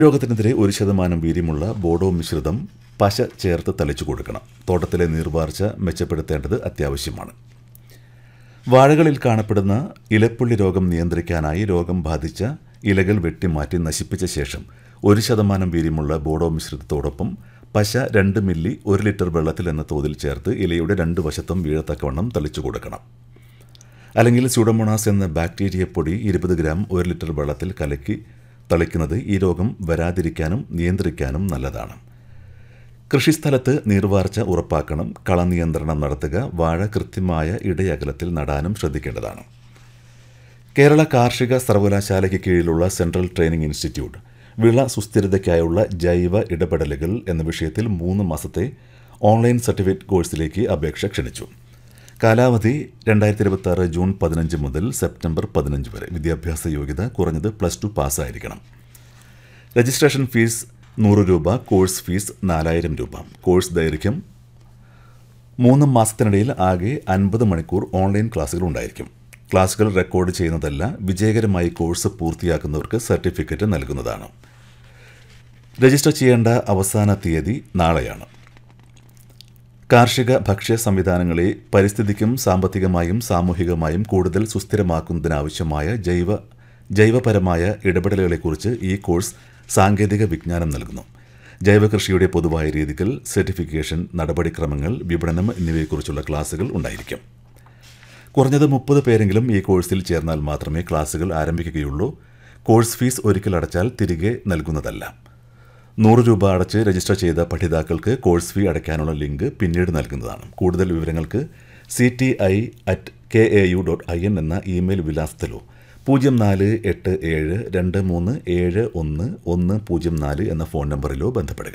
രോഗത്തിനെതിരെ ഒരു ശതമാനം വീര്യമുള്ള ബോഡോ മിശ്രിതം പശ ചേർത്ത് തളിച്ചു കൊടുക്കണം തോട്ടത്തിലെ നീർവാർച്ച മെച്ചപ്പെടുത്തേണ്ടത് അത്യാവശ്യമാണ് വാഴകളിൽ കാണപ്പെടുന്ന ഇലപ്പുള്ളി രോഗം നിയന്ത്രിക്കാനായി രോഗം ബാധിച്ച ഇലകൾ വെട്ടിമാറ്റി നശിപ്പിച്ച ശേഷം ഒരു ശതമാനം വീര്യമുള്ള ബോഡോ മിശ്രിതത്തോടൊപ്പം പശ രണ്ട് മില്ലി ഒരു ലിറ്റർ വെള്ളത്തിൽ എന്ന തോതിൽ ചേർത്ത് ഇലയുടെ രണ്ട് വശത്തും വീഴത്തക്കവണ്ണം തളിച്ചു കൊടുക്കണം അല്ലെങ്കിൽ സ്യൂഡോമോണാസ് എന്ന ബാക്ടീരിയ പൊടി ഇരുപത് ഗ്രാം ഒരു ലിറ്റർ വെള്ളത്തിൽ കലക്കി തളിക്കുന്നത് ഈ രോഗം വരാതിരിക്കാനും നിയന്ത്രിക്കാനും നല്ലതാണ് കൃഷിസ്ഥലത്ത് നീർവാർച്ച ഉറപ്പാക്കണം കളനിയന്ത്രണം നടത്തുക വാഴ കൃത്യമായ ഇടയകലത്തിൽ നടാനും ശ്രദ്ധിക്കേണ്ടതാണ് കേരള കാർഷിക സർവകലാശാലയ്ക്ക് കീഴിലുള്ള സെൻട്രൽ ട്രെയിനിംഗ് ഇൻസ്റ്റിറ്റ്യൂട്ട് വിള സുസ്ഥിരതയ്ക്കായുള്ള ജൈവ ഇടപെടലുകൾ എന്ന വിഷയത്തിൽ മൂന്ന് മാസത്തെ ഓൺലൈൻ സർട്ടിഫിക്കറ്റ് കോഴ്സിലേക്ക് അപേക്ഷ ക്ഷണിച്ചു കാലാവധി രണ്ടായിരത്തി ഇരുപത്തി ആറ് ജൂൺ പതിനഞ്ച് മുതൽ സെപ്റ്റംബർ പതിനഞ്ച് വരെ വിദ്യാഭ്യാസ യോഗ്യത കുറഞ്ഞത് പ്ലസ് ടു പാസ്സായിരിക്കണം രജിസ്ട്രേഷൻ ഫീസ് നൂറ് രൂപ കോഴ്സ് ഫീസ് നാലായിരം രൂപ കോഴ്സ് ദൈർഘ്യം മൂന്ന് മാസത്തിനിടയിൽ ആകെ അൻപത് മണിക്കൂർ ഓൺലൈൻ ക്ലാസുകൾ ഉണ്ടായിരിക്കും ക്ലാസുകൾ റെക്കോർഡ് ചെയ്യുന്നതല്ല വിജയകരമായി കോഴ്സ് പൂർത്തിയാക്കുന്നവർക്ക് സർട്ടിഫിക്കറ്റ് നൽകുന്നതാണ് രജിസ്റ്റർ ചെയ്യേണ്ട അവസാന തീയതി നാളെയാണ് കാർഷിക ഭക്ഷ്യ സംവിധാനങ്ങളെ പരിസ്ഥിതിക്കും സാമ്പത്തികമായും സാമൂഹികമായും കൂടുതൽ സുസ്ഥിരമാക്കുന്നതിനാവശ്യമായ ജൈവ ജൈവപരമായ ഇടപെടലുകളെക്കുറിച്ച് ഈ കോഴ്സ് സാങ്കേതിക വിജ്ഞാനം നൽകുന്നു ജൈവ കൃഷിയുടെ പൊതുവായ രീതികൾ സർട്ടിഫിക്കേഷൻ നടപടിക്രമങ്ങൾ വിപണനം എന്നിവയെക്കുറിച്ചുള്ള ക്ലാസുകൾ ഉണ്ടായിരിക്കും കുറഞ്ഞത് മുപ്പത് പേരെങ്കിലും ഈ കോഴ്സിൽ ചേർന്നാൽ മാത്രമേ ക്ലാസുകൾ ആരംഭിക്കുകയുള്ളൂ കോഴ്സ് ഫീസ് ഒരിക്കൽ അടച്ചാൽ തിരികെ നൽകുന്നതല്ല നൂറ് രൂപ അടച്ച് രജിസ്റ്റർ ചെയ്ത പഠിതാക്കൾക്ക് കോഴ്സ് ഫീ അടയ്ക്കാനുള്ള ലിങ്ക് പിന്നീട് നൽകുന്നതാണ് കൂടുതൽ വിവരങ്ങൾക്ക് C T I at K A U dot I N എന്ന ഇമെയിൽ വിലാസത്തിലോ പൂജ്യം നാല് എട്ട് ഏഴ് രണ്ട് മൂന്ന് ഏഴ് ഒന്ന് ഒന്ന് പൂജ്യം നാല് എന്ന ഫോൺ നമ്പറിലോ ബന്ധപ്പെടുക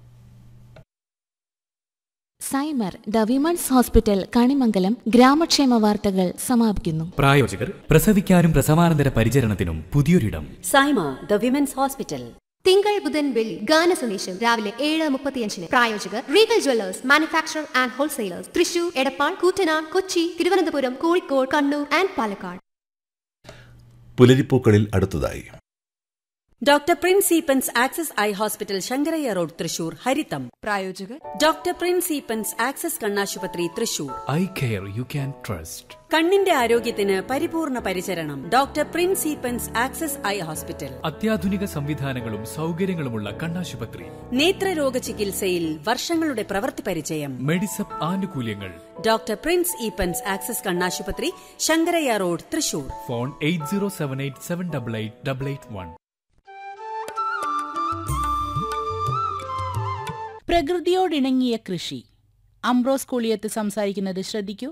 Saima the women's hospital Kanimangalam ഗ്രാമക്ഷേമ വാർത്തകൾ സമാപിക്കുന്നു പ്രായോജകർ പ്രസവിക്കാനും പ്രസവാനന്തര പരിചരണത്തിനും പുതിയൊരിടം സൈമ ദ വിമൻസ് ഹോസ്പിറ്റൽ തിങ്കൾ ബുധൻ വെള്ളി ഗാന സന്ദേശം രാവിലെ ഏഴ് മുപ്പത്തിയഞ്ചിന് പ്രായോജകർ Regal Jewellers manufacturer and wholesalers Thrissur Edappal Koottanad Kochi Thiruvananthapuram Kozhikode Kannur and Palakkad പുലരിപ്പൂക്കളിൽ അടുത്തതായി doctor Prince Eappen's Access eye hospital Shankaraiya road Thrissur ഹരിതം പ്രായോജകർ ഡോക്ടർ പ്രിൻസ് ഈപ്പൻസ് ആക്സസ് കണ്ണാശുപത്രി Thrissur eye care you can trust കണ്ണിന്റെ ആരോഗ്യത്തിന് പരിപൂർണ പരിചരണം doctor Prince Eappen's Access eye hospital അത്യാധുനിക സംവിധാനങ്ങളും സൗകര്യങ്ങളുമുള്ള കണ്ണാശുപത്രി നേത്രരോഗ ചികിത്സയിൽ വർഷങ്ങളുടെ പ്രവൃത്തി പരിചയം മെഡിസപ്പ് ആനുകൂല്യങ്ങൾ ഡോക്ടർ പ്രിൻസ് ഈപ്പൻസ് ആക്സസ് കണ്ണാശുപത്രി Shankaraiya road Thrissur phone eight zero seven eight seven double eight double eight one പ്രകൃതിയോടിണങ്ങിയ കൃഷി അംബ്രോസ് കൂളിയത്ത് സംസാരിക്കുന്നത് ശ്രദ്ധിക്കൂ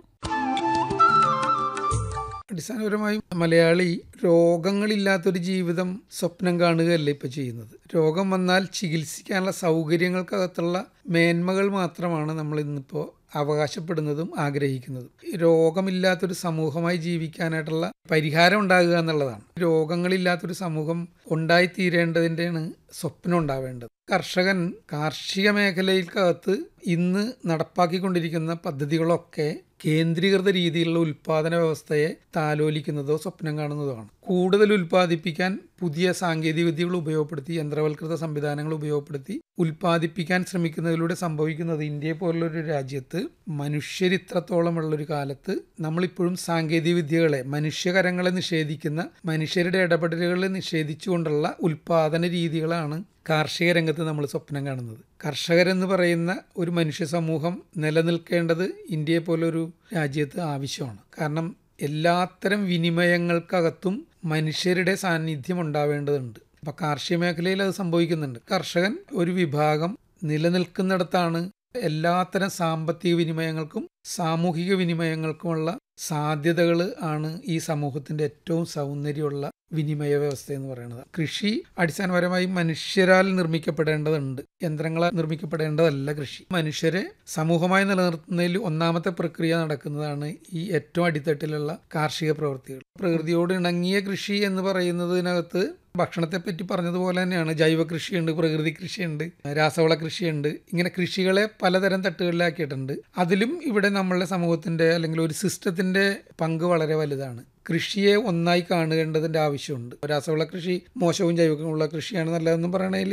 അടിസ്ഥാനപരമായും മലയാളി രോഗങ്ങളില്ലാത്തൊരു ജീവിതം സ്വപ്നം കാണുകയല്ല ഇപ്പൊ ചെയ്യുന്നത് രോഗം വന്നാൽ ചികിത്സിക്കാനുള്ള സൗകര്യങ്ങൾക്കകത്തുള്ള മേന്മകൾ മാത്രമാണ് നമ്മൾ ഇന്നിപ്പോൾ അവകാശപ്പെടുന്നതും ആഗ്രഹിക്കുന്നതും ഈ രോഗമില്ലാത്തൊരു സമൂഹമായി ജീവിക്കാനായിട്ടുള്ള പരിഹാരം ഉണ്ടാകുക എന്നുള്ളതാണ് രോഗങ്ങളില്ലാത്തൊരു സമൂഹം ഉണ്ടായിത്തീരേണ്ടതിൻ്റെയാണ് സ്വപ്നം ഉണ്ടാവേണ്ടത് കർഷകൻ കാർഷിക മേഖലയ്ക്കകത്ത് ഇന്ന് നടപ്പാക്കിക്കൊണ്ടിരിക്കുന്ന പദ്ധതികളൊക്കെ കേന്ദ്രീകൃത രീതിയിലുള്ള ഉൽപാദന വ്യവസ്ഥയെ താലോലിക്കുന്നതോ സ്വപ്നം കാണുന്നതോ ആണ് കൂടുതൽ ഉൽപ്പാദിപ്പിക്കാൻ പുതിയ സാങ്കേതിക വിദ്യകൾ ഉപയോഗപ്പെടുത്തി യന്ത്രവൽകൃത സംവിധാനങ്ങൾ ഉപയോഗപ്പെടുത്തി ഉൽപ്പാദിപ്പിക്കാൻ ശ്രമിക്കുന്നതിലൂടെ സംഭവിക്കുന്നത് ഇന്ത്യയെ പോലുള്ളൊരു രാജ്യത്ത് മനുഷ്യരിത്രത്തോളമുള്ള ഒരു കാലത്ത് നമ്മളിപ്പോഴും സാങ്കേതിക വിദ്യകളെ മനുഷ്യകരങ്ങളെ നിഷേധിക്കുന്ന മനുഷ്യരുടെ ഇടപെടലുകളെ നിഷേധിച്ചുകൊണ്ടുള്ള ഉൽപാദന രീതികളാണ് കാർഷിക രംഗത്ത് നമ്മൾ സ്വപ്നം കാണുന്നത് കർഷകരെന്ന് പറയുന്ന ഒരു മനുഷ്യ സമൂഹം നിലനിൽക്കേണ്ടത് ഇന്ത്യയെ പോലൊരു രാജ്യത്ത് ആവശ്യമാണ് കാരണം എല്ലാത്തരം വിനിമയങ്ങൾക്കകത്തും മനുഷ്യരുടെ സാന്നിധ്യം ഉണ്ടാവേണ്ടതുണ്ട് അപ്പം കാർഷിക മേഖലയിൽ അത് സംഭവിക്കുന്നുണ്ട് കർഷകൻ ഒരു വിഭാഗം നിലനിൽക്കുന്നിടത്താണ് എല്ലാത്തരം സാമ്പത്തിക വിനിമയങ്ങൾക്കും സാമൂഹിക വിനിമയങ്ങൾക്കുമുള്ള സാധ്യതകൾ ആണ് ഈ സമൂഹത്തിന്റെ ഏറ്റവും സൗന്ദര്യമുള്ള വിനിമയ വ്യവസ്ഥ എന്ന് പറയുന്നത് കൃഷി അടിസ്ഥാനപരമായി മനുഷ്യരാൽ നിർമ്മിക്കപ്പെടേണ്ടതുണ്ട് യന്ത്രങ്ങളാൽ നിർമ്മിക്കപ്പെടേണ്ടതല്ല കൃഷി മനുഷ്യരെ സമൂഹമായി നിലനിർത്തുന്നതിൽ ഒന്നാമത്തെ പ്രക്രിയ നടക്കുന്നതാണ് ഈ ഏറ്റവും അടിത്തട്ടിലുള്ള കാർഷിക പ്രവൃത്തികൾ പ്രകൃതിയോട് ഇണങ്ങിയ കൃഷി എന്ന് പറയുന്നതിനകത്ത് ഭക്ഷണത്തെ പറ്റി പറഞ്ഞതുപോലെ തന്നെയാണ് ജൈവ കൃഷിയുണ്ട് പ്രകൃതി കൃഷിയുണ്ട് രാസവള കൃഷിയുണ്ട് ഇങ്ങനെ കൃഷികളെ പലതരം തട്ടുകളിലാക്കിയിട്ടുണ്ട് അതിലും ഇവിടെ നമ്മളുടെ സമൂഹത്തിൻ്റെ അല്ലെങ്കിൽ ഒരു സിസ്റ്റത്തിൻ്റെ പങ്ക് വളരെ വലുതാണ് കൃഷിയെ ഒന്നായി കാണേണ്ടതിൻ്റെ ആവശ്യമുണ്ട് രാസവള കൃഷി മോശവും ജൈവികമുള്ള കൃഷിയാണ് നല്ലതെന്നും പറയണതിൽ